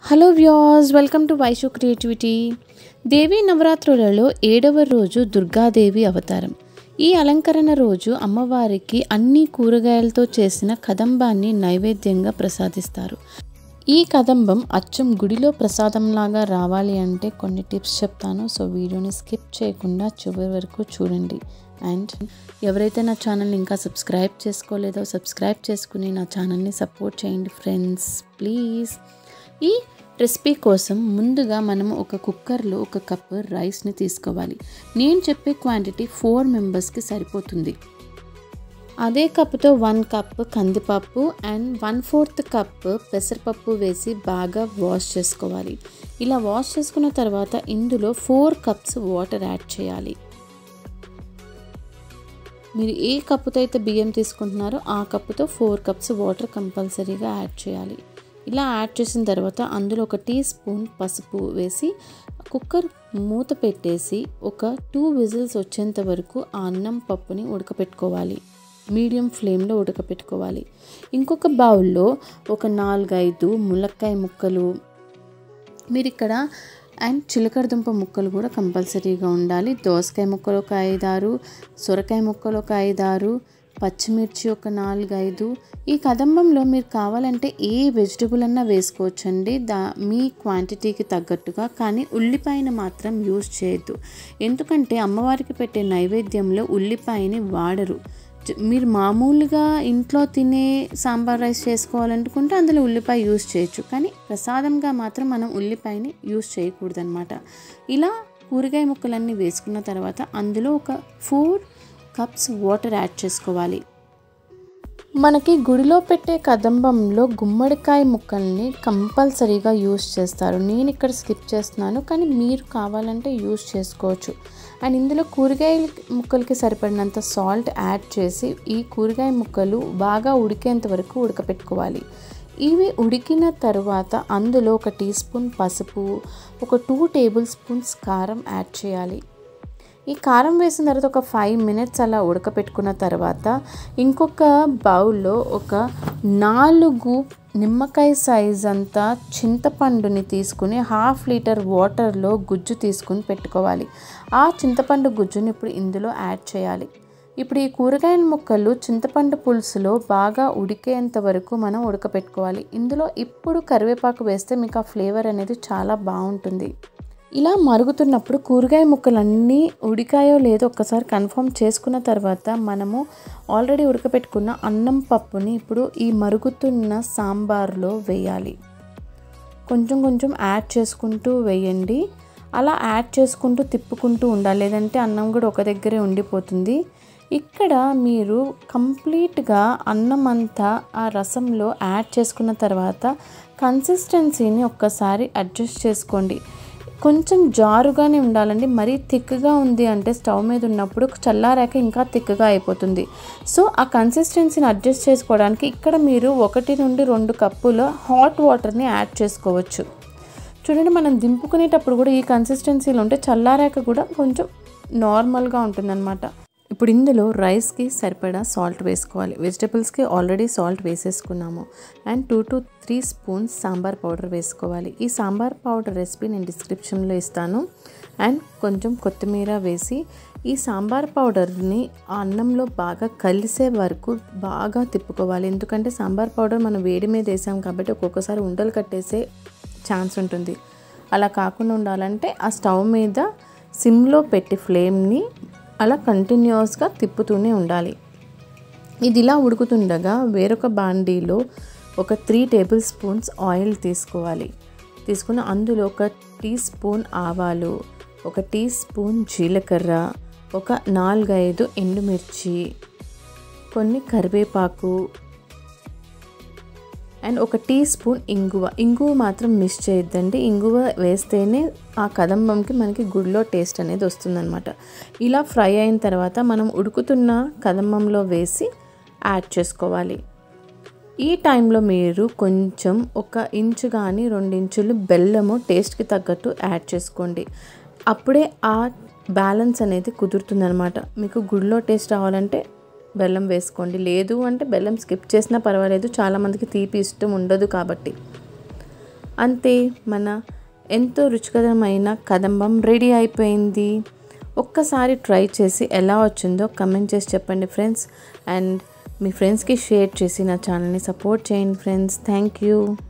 hello వ్యాస్ welcome to Vaishu creativity Devi నవరాత్రులలో ఏడవ రోజు దుర్గాదేవి అవతారం ఈ అలంకరణ రోజు అమ్మవారికి అన్ని కూరగాయలతో చేసిన కదంబాన్ని నైవేద్యంగా ప్రసాదిస్తారు ఈ కదంబం అచ్చం గుడిలో ప్రసాదంలాగా రావాలి అంటే కొన్ని టిప్స్ చెప్తాను సో వీడియోని స్కిప్ చేయకుండా చివరి వరకు చూడండి అండ్ ఎవరైతే నా ఛానల్ని ఇంకా సబ్స్క్రైబ్ చేసుకోలేదో సబ్స్క్రైబ్ చేసుకుని నా ఛానల్ని సపోర్ట్ చేయండి ఫ్రెండ్స్ ప్లీజ్ ఈ రెసిపీ కోసం ముందుగా మనం ఒక కుక్కర్లో ఒక కప్ రైస్ని తీసుకోవాలి నేను చెప్పే క్వాంటిటీ ఫోర్ మెంబర్స్కి సరిపోతుంది అదే కప్తో వన్ కప్ కందిపప్పు అండ్ వన్ ఫోర్త్ కప్ పెసరపప్పు వేసి బాగా వాష్ చేసుకోవాలి ఇలా వాష్ చేసుకున్న తర్వాత ఇందులో ఫోర్ కప్స్ వాటర్ యాడ్ చేయాలి మీరు ఏ కప్పుతో అయితే బియ్యం తీసుకుంటున్నారో ఆ కప్పుతో ఫోర్ కప్స్ వాటర్ కంపల్సరీగా యాడ్ చేయాలి ఇలా యాడ్ చేసిన తర్వాత అందులో ఒక టీ స్పూన్ పసుపు వేసి కుక్కర్ మూత పెట్టేసి ఒక టూ విజిల్స్ వచ్చేంత వరకు ఆ అన్నం పప్పుని ఉడకపెట్టుకోవాలి మీడియం ఫ్లేమ్లో ఉడకపెట్టుకోవాలి ఇంకొక బౌల్లో ఒక నాలుగైదు ములక్కాయ ముక్కలు మీరు ఇక్కడ అండ్ చిలకడ దుంప ముక్కలు కూడా కంపల్సరీగా ఉండాలి దోసకాయ ముక్కలు ఒక ఐదారు సొరకాయ ముక్కలు ఒక ఐదారు పచ్చిమిర్చి ఒక నాలుగైదు ఈ కదంబంలో మీరు కావాలంటే ఏ వెజిటబుల్ అన్నా వేసుకోవచ్చండి దా మీ క్వాంటిటీకి తగ్గట్టుగా కానీ ఉల్లిపాయను మాత్రం యూజ్ చేయొద్దు ఎందుకంటే అమ్మవారికి పెట్టే నైవేద్యంలో ఉల్లిపాయని వాడరు మీరు మామూలుగా ఇంట్లో తినే సాంబార్ రైస్ చేసుకోవాలనుకుంటే అందులో ఉల్లిపాయ యూస్ చేయొచ్చు కానీ ప్రసాదంగా మాత్రం మనం ఉల్లిపాయని యూస్ చేయకూడదనమాట ఇలా కూరగాయ ముక్కలన్నీ వేసుకున్న తర్వాత అందులో ఒక ఫోర్ కప్స్ వాటర్ యాడ్ చేసుకోవాలి మనకి గుడిలో పెట్టే కదంబంలో గుమ్మడికాయ ముక్కల్ని కంపల్సరీగా యూస్ చేస్తారు నేను ఇక్కడ స్కిప్ చేస్తున్నాను కానీ మీరు కావాలంటే యూస్ చేసుకోవచ్చు అండ్ ఇందులో కూరగాయ ముక్కలకి సరిపడినంత సాల్ట్ యాడ్ చేసి ఈ కూరగాయ ముక్కలు బాగా ఉడికేంత వరకు ఉడకపెట్టుకోవాలి ఇవి ఉడికిన తర్వాత అందులో ఒక టీ స్పూన్ పసుపు ఒక టూ టేబుల్ స్పూన్స్ కారం యాడ్ చేయాలి ఈ కారం వేసిన తర్వాత ఒక ఫైవ్ మినిట్స్ అలా ఉడకపెట్టుకున్న తర్వాత ఇంకొక బౌల్లో ఒక నాలుగు నిమ్మకాయ సైజ్ అంతా చింతపండుని తీసుకుని హాఫ్ లీటర్ వాటర్లో గుజ్జు తీసుకుని పెట్టుకోవాలి ఆ చింతపండు గుజ్జుని ఇప్పుడు ఇందులో యాడ్ చేయాలి ఇప్పుడు ఈ కూరగాయల ముక్కలు చింతపండు పులుసులో బాగా ఉడికేంత వరకు మనం ఉడకపెట్టుకోవాలి ఇందులో ఇప్పుడు కరివేపాకు వేస్తే మీకు ఆ ఫ్లేవర్ అనేది చాలా బాగుంటుంది ఇలా మరుగుతున్నప్పుడు కూరగాయ ముక్కలన్నీ ఉడికాయో లేదో ఒక్కసారి కన్ఫర్మ్ చేసుకున్న తర్వాత మనము ఆల్రెడీ ఉడకపెట్టుకున్న అన్నం పప్పుని ఇప్పుడు ఈ మరుగుతున్న సాంబార్లో వేయాలి కొంచెం కొంచెం యాడ్ చేసుకుంటూ వేయండి అలా యాడ్ చేసుకుంటూ తిప్పుకుంటూ ఉండాలి లేదంటే అన్నం కూడా ఒక దగ్గరే ఉండిపోతుంది ఇక్కడ మీరు కంప్లీట్గా అన్నం అంతా ఆ రసంలో యాడ్ చేసుకున్న తర్వాత కన్సిస్టెన్సీని ఒక్కసారి అడ్జస్ట్ చేసుకోండి కొంచెం జారుగానే ఉండాలండి మరీ థిక్గా ఉంది అంటే స్టవ్ మీద ఉన్నప్పుడు చల్లారాక ఇంకా థిక్గా అయిపోతుంది సో ఆ కన్సిస్టెన్సీని అడ్జస్ట్ చేసుకోవడానికి ఇక్కడ మీరు ఒకటి నుండి రెండు కప్పుల హాట్ వాటర్ని యాడ్ చేసుకోవచ్చు చూడండి మనం దింపుకునేటప్పుడు కూడా ఈ కన్సిస్టెన్సీలో ఉంటే చల్లారాక కూడా కొంచెం నార్మల్గా ఉంటుందన్నమాట ఇప్పుడు ఇందులో రైస్కి సరిపడా సాల్ట్ వేసుకోవాలి వెజిటబుల్స్కి ఆల్రెడీ సాల్ట్ వేసేసుకున్నాము and two to three spoons sambar powder వేసుకోవాలి ఈ సాంబార్ పౌడర్ రెసిపీ నేను డిస్క్రిప్షన్లో ఇస్తాను అండ్ కొంచెం కొత్తిమీర వేసి ఈ సాంబార్ పౌడర్ని ఆ అన్నంలో బాగా కలిసే వరకు బాగా తిప్పుకోవాలి ఎందుకంటే సాంబార్ పౌడర్ మనం వేడి మీద వేసాం కాబట్టి ఒక్కొక్కసారి ఉండలు కట్టేసే ఛాన్స్ ఉంటుంది అలా కాకుండా ఉండాలంటే ఆ స్టవ్ మీద సిమ్లో పెట్టి ఫ్లేమ్ని అలా కంటిన్యూస్గా తిప్పుతూనే ఉండాలి ఇది ఇలా ఉడుకుతుండగా వేరొక బాండీలో ఒక త్రీ టేబుల్ స్పూన్స్ ఆయిల్ తీసుకోవాలి తీసుకుని అందులో ఒక టీ స్పూన్ ఆవాలు ఒక టీ స్పూన్ జీలకర్ర ఒక నాలుగైదు ఎండుమిర్చి కొన్ని కరివేపాకు అండ్ ఒక టీ స్పూన్ ఇంగువ ఇంగువ మాత్రం మిస్ చేయొద్దండి ఇంగువ వేస్తేనే ఆ కదంబంకి మనకి గుడిలో టేస్ట్ అనేది వస్తుందన్నమాట ఇలా ఫ్రై అయిన తర్వాత మనం ఉడుకుతున్న కదంబంలో వేసి యాడ్ చేసుకోవాలి ఈ టైంలో మీరు కొంచెం ఒక ఇంచు కానీ రెండు ఇంచులు బెల్లము టేస్ట్కి తగ్గట్టు యాడ్ చేసుకోండి అప్పుడే ఆ బ్యాలెన్స్ అనేది కుదురుతుందనమాట మీకు గుడిలో టేస్ట్ రావాలంటే బెల్లం వేసుకోండి లేదు అంటే బెల్లం స్కిప్ చేసినా పర్వాలేదు చాలామందికి తీపి ఇష్టం ఉండదు కాబట్టి అంతే మన ఎంతో రుచికరమైన కదంబం రెడీ అయిపోయింది ఒక్కసారి ట్రై చేసి ఎలా వచ్చిందో కమెంట్ చేసి చెప్పండి ఫ్రెండ్స్ అండ్ మీ ఫ్రెండ్స్కి షేర్ చేసి నా ఛానల్ని సపోర్ట్ చేయండి ఫ్రెండ్స్ థ్యాంక్ యూ